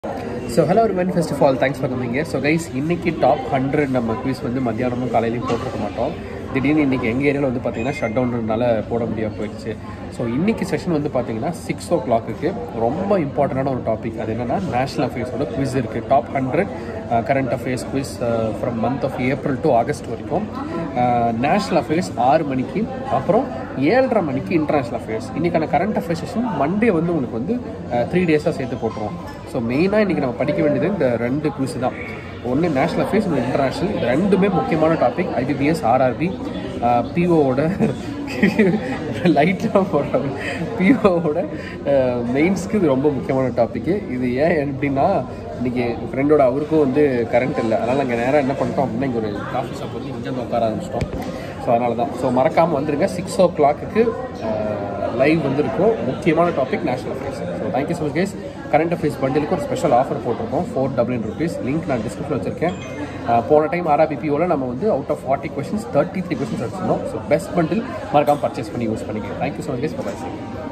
so hello ஒரு man first of all thanks for coming so guys இன்னைக்கு top hundred நம்ம quiz வந்து மத்தியானமும் காலையிலையும் போட்டிருக்க மாட்டோம் திடீர்னு இன்றைக்கி எங்கள் ஏரியாவில் வந்து பார்த்தீங்கன்னா ஷட் டவுன்றனால போட முடியாமல் போயிடுச்சு ஸோ இன்றைக்கி செஷன் வந்து பார்த்தீங்கன்னா சிக்ஸ் ஓ கிளாக்குக்கு ரொம்ப இம்பார்ட்டண்டான ஒரு டாபிக் அது என்னென்னா நேஷனல் அஃபேர்ஸோட குவிஸ் இருக்குது top hundred current affairs quiz from month of April to August வரைக்கும் நேஷ்னல் அஃபேர்ஸ் ஆறு மணிக்கு அப்புறம் ஏழரை மணிக்கு இன்டர்நேஷ்னல் அஃபேர்ஸ் இன்றைக்கான கரண்ட் அஃபேர்ஸ் செஷன் மண்டே வந்து உங்களுக்கு வந்து த்ரீ டேஸாக சேர்த்து போட்டுருவோம் ஸோ மெயினாக இன்றைக்கி நம்ம படிக்க வேண்டியது இந்த ரெண்டு குவிஸ் தான் ஒன்று நேஷ்னல் அஃபேர்ஸ் ஒன்று இன்டர்நேஷ்னல் இது ரெண்டுமே முக்கியமான டாபிக் ஐபிபிஎஸ் ஆர்ஆர்பி பிஓவோட லைட்டாக போடுறாங்க பிஓவோட மெயின்ஸ்க்கு இது ரொம்ப முக்கியமான டாப்பிக்கு இது ஏன் எப்படின்னா இன்றைக்கி ஃப்ரெண்டோட அவருக்கும் வந்து கரண்ட் இல்லை அதனால் நாங்கள் நேராக என்ன பண்ணிட்டோம் அப்படின்னா இங்கே ஒரு காஃபி ஷாப் வந்து இங்கே வந்து உட்கார ஆரம்பிச்சிட்டோம் ஸோ அதனால தான் ஸோ மறக்காமல் வந்துருங்க சிக்ஸ் ஓ கிளாக்குக்கு லைவ் வந்து இருக்கும் முக்கியமான topic national affairs so thank you so much guys current affairs பண்டிலுக்கு ஒரு ஸ்பெஷல் ஆஃபர் போட்டிருக்கோம் four double nine rupees link நான் டிஸ்கிரிப்ஷன் வச்சிருக்கேன் போன டைம் ஆர்ஆபிபிஓவில் நம்ம வந்து out of forty questions thirty three questions வச்சிருந்தோம் ஸோ பெஸ்ட் பண்டில் மறக்காமல் பர்ச்சேஸ் பண்ணி யூஸ் பண்ணிக்கலாம் தேங்க்யூ ஸோ மச் கேஸ் பாய்